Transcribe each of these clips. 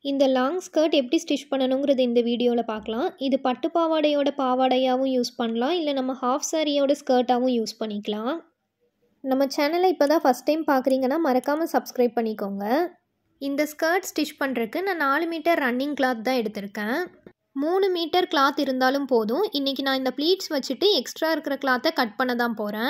இந்த long skirt எப்படி stitch பண்ணணுங்கிறது இந்த வீடியோவில் பார்க்கலாம் இது பட்டு பாவாடையோட பாவாடையாகவும் யூஸ் பண்ணலாம் இல்லை நம்ம ஹாஃப் சாரியோட ஸ்கர்ட்டாகவும் யூஸ் பண்ணிக்கலாம் நம்ம சேனலை இப்போ தான் ஃபஸ்ட் டைம் பார்க்குறீங்கன்னா மறக்காமல் சப்ஸ்கிரைப் பண்ணிக்கோங்க இந்த ஸ்கர்ட் ஸ்டிச் பண்ணுறதுக்கு நான் நாலு மீட்டர் ரன்னிங் கிளாத் தான் எடுத்திருக்கேன் மூணு மீட்டர் கிளாத் இருந்தாலும் போதும் இன்றைக்கி நான் இந்த ப்ளீட்ஸ் வச்சுட்டு எக்ஸ்ட்ரா இருக்கிற கிளாத்தை கட் பண்ண தான் போகிறேன்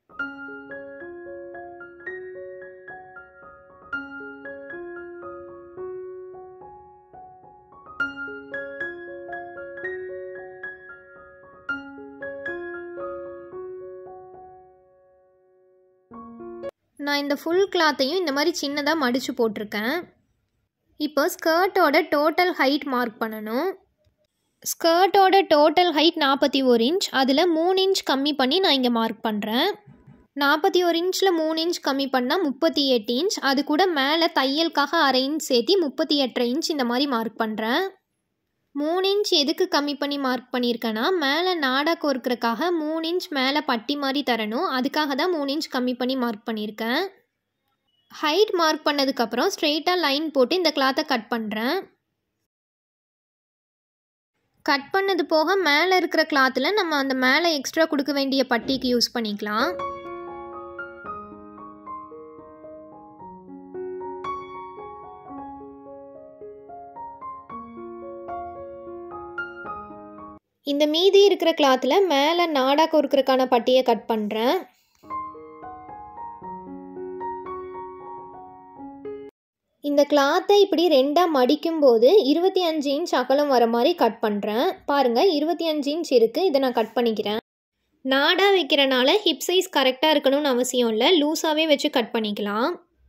நான் இந்த ஃபுல் கிளாத்தையும் இந்த மாதிரி சின்னதாக மடித்து போட்டிருக்கேன் இப்போ ஸ்கர்ட்டோட டோட்டல் ஹைட் மார்க் பண்ணணும் ஸ்கர்ட்டோட டோட்டல் ஹைட் நாற்பத்தி ஒரு இன்ச் அதில் மூணு இன்ச் கம்மி பண்ணி நான் இங்கே மார்க் பண்ணுறேன் நாற்பத்தி ஒரு இன்ச்சில் மூணு இன்ச் கம்மி பண்ணால் முப்பத்தி எட்டு இன்ச் அது கூட மேலே தையலுக்காக அரை இன்ச் சேர்த்தி முப்பத்தி எட்டரை இன்ச் இந்த மாதிரி மார்க் பண்ணுறேன் மூணு இன்ச் எதுக்கு கம்மி பண்ணி மார்க் பண்ணியிருக்கேன்னா மேலே நாடா கோர்க்கறக்காக மூணு இன்ச் மேலே பட்டி மாதிரி தரணும் அதுக்காக தான் மூணு இன்ச் கம்மி பண்ணி மார்க் பண்ணியிருக்கேன் ஹைட் மார்க் பண்ணதுக்கப்புறம் ஸ்ட்ரெயிட்டாக லைன் போட்டு இந்த கிளாத்தை கட் பண்ணுறேன் கட் பண்ணது போக மேலே இருக்கிற கிளாத்தில் நம்ம அந்த மேலே எக்ஸ்ட்ரா கொடுக்க வேண்டிய பட்டிக்கு யூஸ் பண்ணிக்கலாம் இந்த மீதி இருக்கிற கிளாத்தில் மேலே நாடா கோர்க்கறக்கான பட்டியை கட் பண்ணுறேன் இந்த கிளாத்தை இப்படி ரெண்டாக மடிக்கும்போது இருபத்தி அஞ்சு இன்ச் அகலம் வர மாதிரி கட் பண்ணுறேன் பாருங்கள் இருபத்தி அஞ்சு இன்ச் இருக்குது இதை நான் கட் பண்ணிக்கிறேன் நாடா வைக்கிறனால ஹிப் சைஸ் கரெக்டாக இருக்கணும்னு அவசியம் இல்லை லூஸாகவே வச்சு கட் பண்ணிக்கலாம்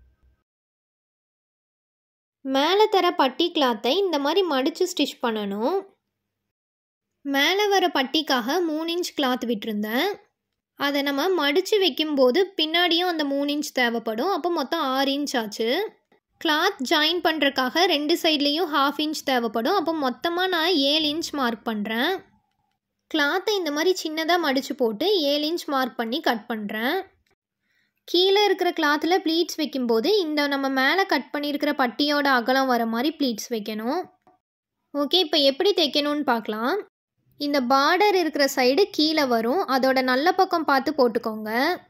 மேலே தர பட்டி கிளாத்தை இந்த மாதிரி மடித்து ஸ்டிச் பண்ணணும் மேலே வர பட்டிக்காக மூணு இன்ச் கிளாத் விட்டுருந்தேன் அதை நம்ம மடித்து வைக்கும்போது பின்னாடியும் அந்த மூணு இன்ச் தேவைப்படும் அப்போ மொத்தம் ஆறு இன்ச் ஆச்சு கிளாத் ஜாயின் பண்ணுறக்காக ரெண்டு சைட்லேயும் ஹாஃப் இன்ச் தேவைப்படும் அப்போ மொத்தமாக நான் ஏழு இன்ச் மார்க் பண்ணுறேன் கிளாத்தை இந்த மாதிரி சின்னதாக மடித்து போட்டு ஏழு இன்ச் மார்க் பண்ணி கட் பண்ணுறேன் கீழே இருக்கிற கிளாத்தில் ப்ளீட்ஸ் வைக்கும்போது இந்த நம்ம மேலே கட் பண்ணியிருக்கிற பட்டியோட அகலம் வர மாதிரி ப்ளீட்ஸ் வைக்கணும் ஓகே இப்போ எப்படி தைக்கணும்னு பார்க்கலாம் இந்த பார்டர் இருக்கிற சைடு கீழே வரும் அதோட நல்ல பக்கம் பார்த்து போட்டுக்கோங்க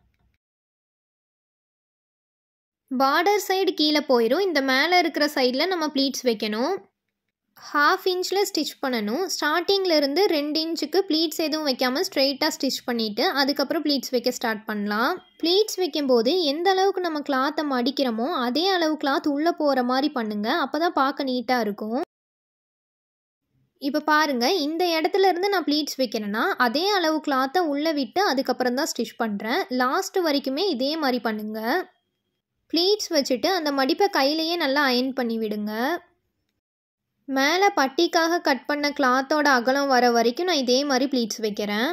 பார்டர் சைடு கீழே போயிடும் இந்த மேலே இருக்கிற சைடில் நம்ம ப்ளீட்ஸ் வைக்கணும் ஹாஃப் இன்ச்சில் ஸ்டிச் பண்ணணும் ஸ்டார்டிங்கில் இருந்து ரெண்டு இன்ச்சுக்கு ப்ளீட்ஸ் எதுவும் வைக்காமல் ஸ்ட்ரெயிட்டாக ஸ்டிச் பண்ணிவிட்டு அதுக்கப்புறம் ப்ளீட்ஸ் வைக்க ஸ்டார்ட் பண்ணலாம் ப்ளீட்ஸ் வைக்கும்போது எந்த அளவுக்கு நம்ம கிளாத்தை மடிக்கிறோமோ அதே அளவு கிளாத் உள்ளே போகிற மாதிரி பண்ணுங்கள் அப்போ தான் பார்க்க நீட்டாக இருக்கும் இப்போ பாருங்கள் இந்த இடத்துல இருந்து நான் ப்ளீட்ஸ் வைக்கிறேன்னா அதே அளவு கிளாத்தை உள்ளே விட்டு அதுக்கப்புறம் தான் ஸ்டிச் பண்ணுறேன் லாஸ்ட் வரைக்குமே இதே மாதிரி பண்ணுங்கள் ப்ளீட்ஸ் வச்சுட்டு அந்த மடிப்பை கையிலையே நல்லா அயன் பண்ணி விடுங்க மேலே பட்டிக்காக கட் பண்ண கிளாத்தோட அகலம் வர வரைக்கும் நான் இதே மாதிரி ப்ளீட்ஸ் வைக்கிறேன்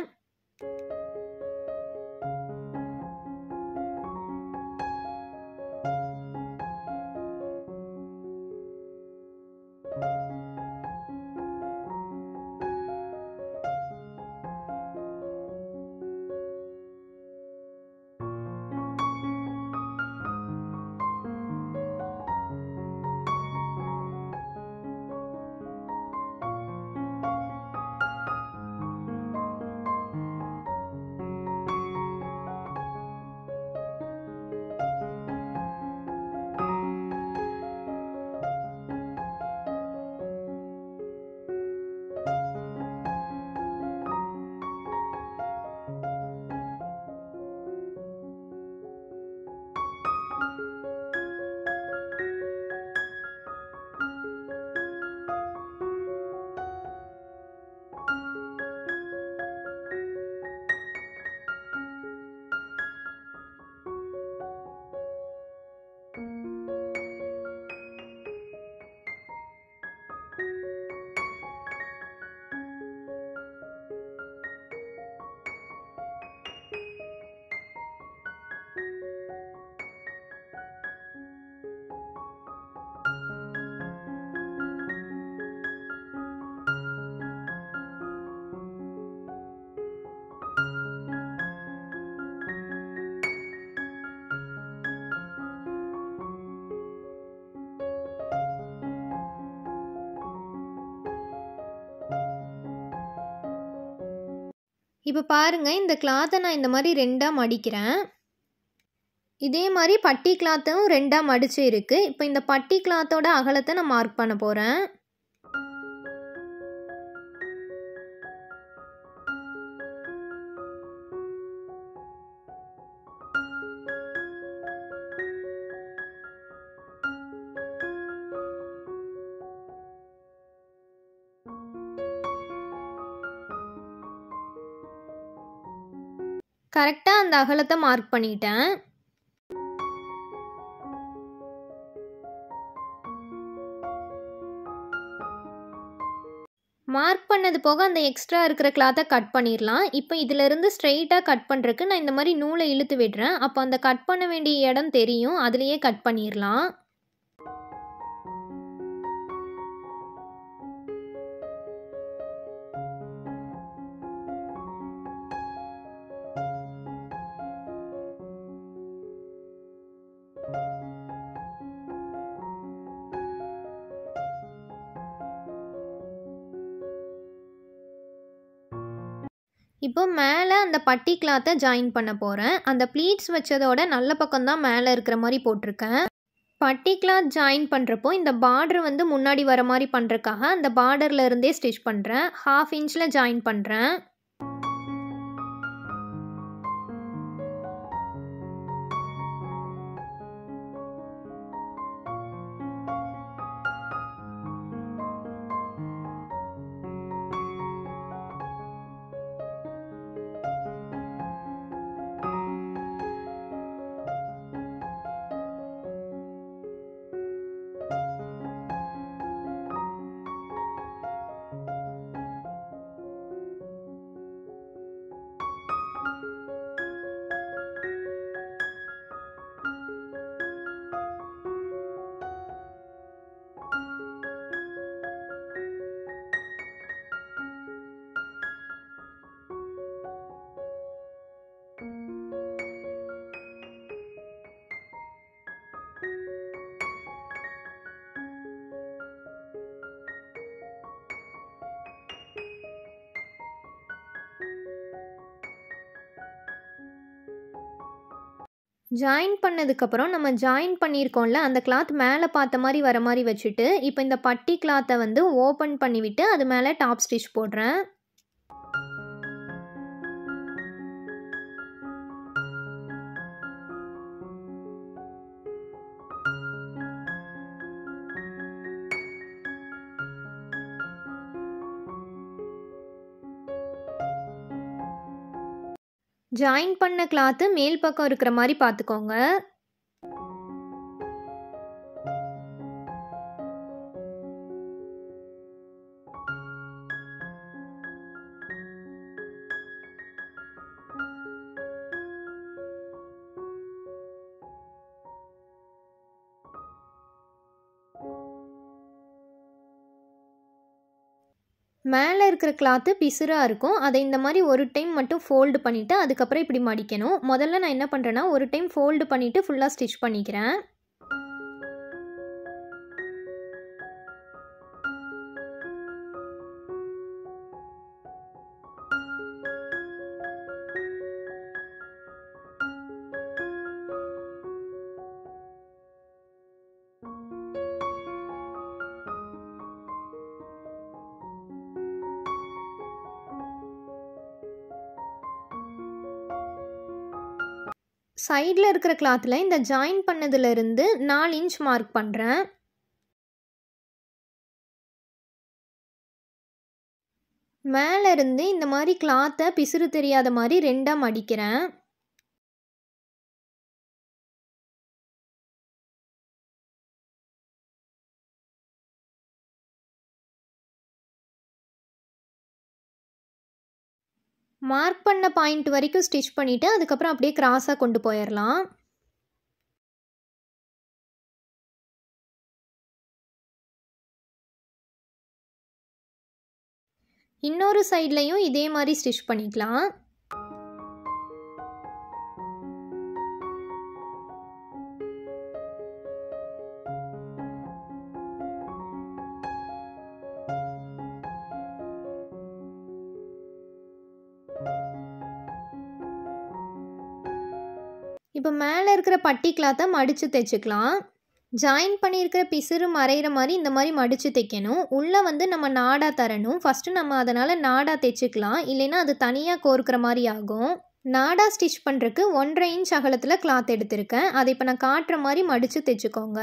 இப்போ பாருங்கள் இந்த கிளாத்தை நான் இந்த மாதிரி ரெண்டாக மடிக்கிறேன் இதே மாதிரி பட்டி கிளாத்தும் ரெண்டாக மடித்து இருக்குது இப்போ இந்த பட்டி கிளாத்தோட அகலத்தை நான் மார்க் பண்ண போகிறேன் கரெக்டாக அந்த அகலத்தை மார்க் பண்ணிட்டேன் மார்க் பண்ணது போக அந்த எக்ஸ்ட்ரா இருக்கிற கிளாத்தை கட் பண்ணிடலாம் இப்போ இதிலிருந்து ஸ்ட்ரெயிட்டாக கட் பண்ணுறதுக்கு நான் இந்த மாதிரி நூலை இழுத்து விடுறேன் அப்போ அந்த கட் பண்ண வேண்டிய இடம் தெரியும் அதுலேயே கட் பண்ணிடலாம் இப்போ மேலே அந்த பட்டி கிளாத்தை ஜாயின் பண்ண போகிறேன் அந்த ப்ளீட்ஸ் வச்சதோட நல்ல பக்கம் தான் மேலே இருக்கிற மாதிரி போட்டிருக்கேன் பட்டி கிளாத் ஜாயின் பண்ணுறப்போ இந்த பார்டர் வந்து முன்னாடி வர மாதிரி பண்ணுறக்காக அந்த பார்டரில் இருந்தே ஸ்டிச் பண்ணுறேன் ஹாஃப் இன்ச்சில் ஜாயின் பண்ணுறேன் ஜாயின் பண்ணதுக்கப்புறம் நம்ம ஜாயின் பண்ணியிருக்கோம்ல அந்த கிளாத் மேலே பார்த்த மாதிரி வர மாதிரி வச்சுட்டு இப்போ இந்த பட்டி கிளாத்தை வந்து ஓப்பன் பண்ணிவிட்டு அது மேலே டாப் ஸ்டிச் போடுறேன் ஜாயின் பண்ண கிளாத்து மேல் பக்கம் இருக்கிற மாதிரி பார்த்துக்கோங்க மேலே இருக்கிற கிளாத்து பிசுறாக இருக்கும் அதை இந்த மாதிரி ஒரு டைம் மட்டும் ஃபோல்டு பண்ணிவிட்டு அதுக்கப்புறம் இப்படி மடிக்கணும் முதல்ல நான் என்ன பண்ணுறேன்னா ஒரு டைம் ஃபோல்டு பண்ணிவிட்டு ஃபுல்லாக ஸ்டிச் பண்ணிக்கிறேன் சைடில் இருக்கிற கிளாத்தில் இந்த ஜாயின் பண்ணதுலேருந்து நாலு இன்ச் மார்க் பண்ணுறேன் மேலே இருந்து இந்த மாதிரி கிளாத்தை பிசுறு தெரியாத மாதிரி ரெண்டாக மடிக்கிறேன் மார்க் பண்ண பாயிண்ட் வரைக்கும் ஸ்டிச் பண்ணிவிட்டு அதுக்கப்புறம் அப்படியே கிராஸாக கொண்டு போயிடலாம் இன்னொரு சைட்லேயும் இதே மாதிரி ஸ்டிச் பண்ணிக்கலாம் இப்போ மேலே இருக்கிற பட்டி கிளாத்தை மடித்து தைச்சிக்கலாம் ஜாயின் பண்ணியிருக்கிற பிசுறு மறையிற மாதிரி இந்த மாதிரி மடித்து தைக்கணும் உள்ளே வந்து நம்ம நாடா தரணும் ஃபஸ்ட்டு நம்ம அதனால் நாடா தைச்சிக்கலாம் இல்லைன்னா அது தனியாக கோர்க்கிற மாதிரி ஆகும் நாடா ஸ்டிச் பண்ணுறதுக்கு ஒன்றரை இன்ச் அகலத்தில் கிளாத் எடுத்திருக்கேன் அதை இப்போ நான் காட்டுற மாதிரி மடித்து தைச்சிக்கோங்க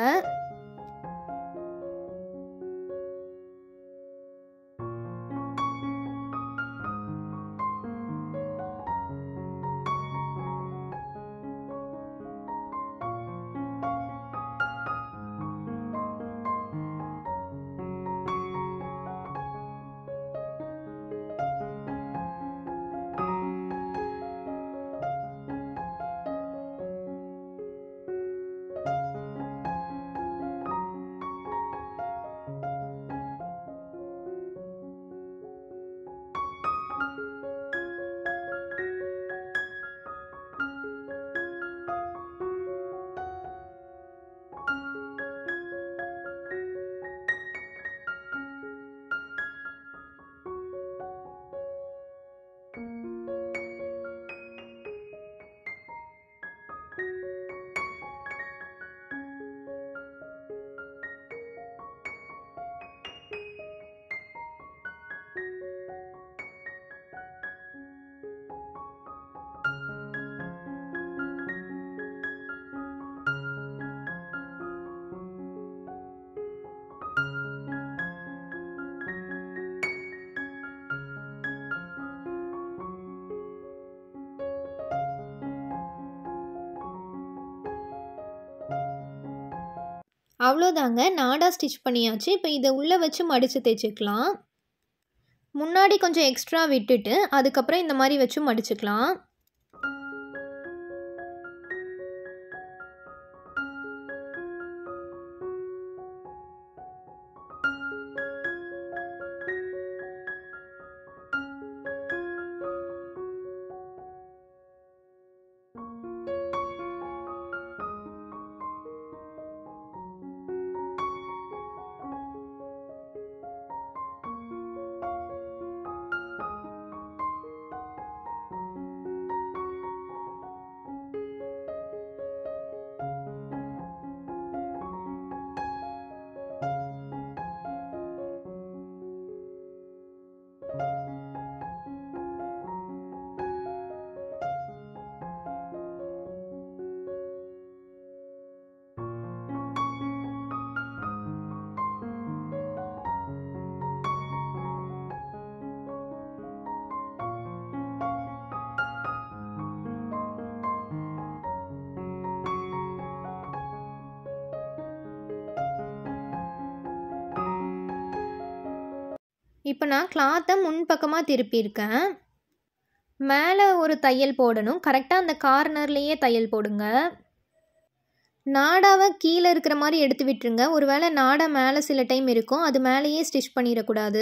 அவ்வளோதாங்க நாடா ஸ்டிச் பண்ணியாச்சு இப்போ இதை உள்ளே வச்சு மடித்து தைச்சிக்கலாம் முன்னாடி கொஞ்சம் எக்ஸ்ட்ரா விட்டுட்டு அதுக்கப்புறம் இந்த மாதிரி வச்சு மடிச்சுக்கலாம் இப்போ நான் கிளாத்தை முன்பக்கமாக திருப்பியிருக்கேன் மேலே ஒரு தையல் போடணும் கரெக்டாக அந்த கார்னர்லேயே தையல் போடுங்க நாடாவை கீழே இருக்கிற மாதிரி எடுத்து விட்டுருங்க ஒருவேளை நாடா மேலே சில டைம் இருக்கும் அது மேலேயே ஸ்டிச் பண்ணிடக்கூடாது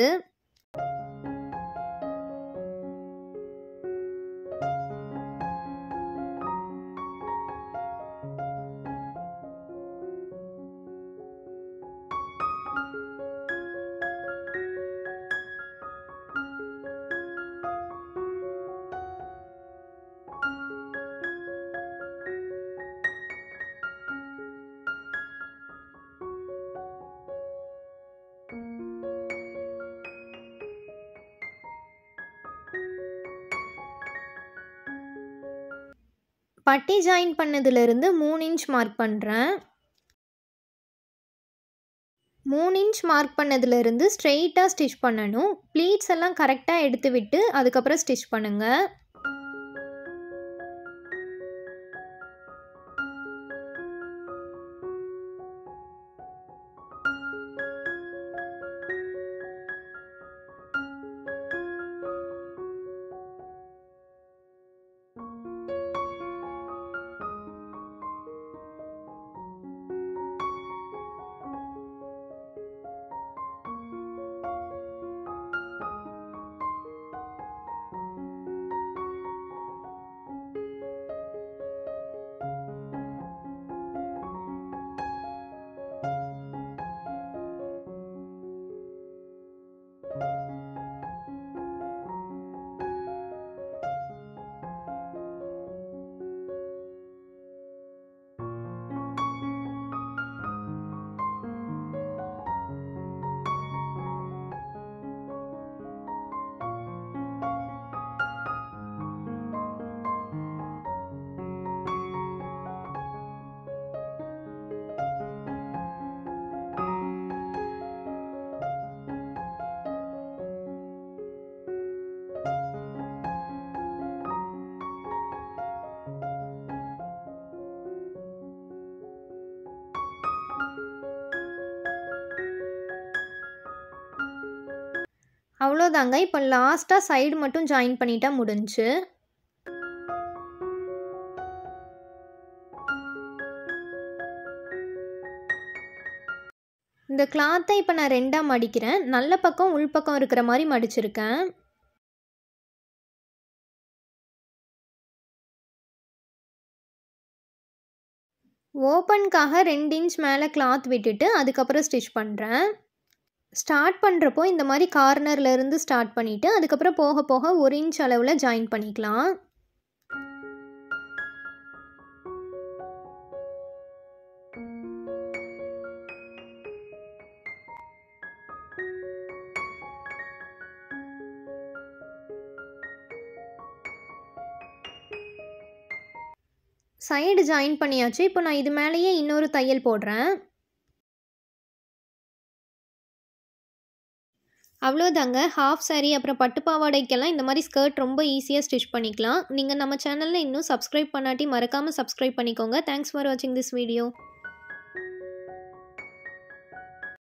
பட்டி ஜாயின் பண்ணதுலேருந்து மூணு இன்ச் மார்க் பண்ணுறேன் மூணு இன்ச் மார்க் பண்ணதுலேருந்து ஸ்ட்ரெயிட்டாக ஸ்டிச் பண்ணணும் ப்ளீட்ஸ் எல்லாம் கரெக்டாக எடுத்து விட்டு அதுக்கப்புறம் ஸ்டிச் பண்ணுங்கள் அவ்வளோதாங்க இப்போ லாஸ்ட்டாக சைடு மட்டும் ஜாயின் பண்ணிட்டா முடிஞ்சு இந்த கிளாத்தை இப்போ நான் ரெண்டாக மடிக்கிறேன் நல்ல பக்கம் உள் பக்கம் இருக்கிற மாதிரி மடிச்சிருக்கேன் ஓப்பனுக்காக ரெண்டு இன்ச் மேலே கிளாத் விட்டுட்டு அதுக்கப்புறம் ஸ்டிச் பண்ணுறேன் ஸ்டார்ட் பண்ணுறப்போ இந்த மாதிரி கார்னரில் இருந்து ஸ்டார்ட் பண்ணிவிட்டு அதுக்கப்புறம் போக போக ஒரு இன்ச் அளவில் ஜாயின் பண்ணிக்கலாம் சைடு ஜாயின் பண்ணியாச்சு இப்போ நான் இது மேலேயே இன்னொரு தையல் போடுறேன் அவ்வளோதாங்க ஹாஃப் saree அப்புறம் பட்டு பாவாடைக்கெல்லாம் இந்த மாதிரி ஸ்கர்ட் ரொம்ப ஈஸியாக ஸ்டிச் பண்ணிக்கலாம் நீங்கள் நம்ம சேனலில் இன்னும் சப்ஸ்கிரைப் பண்ணாட்டி மறக்காமல் சப்ஸ்கிரைப் பண்ணிக்கோங்க தேங்க்ஸ் ஃபார் வாட்சிங் திஸ் வீடியோ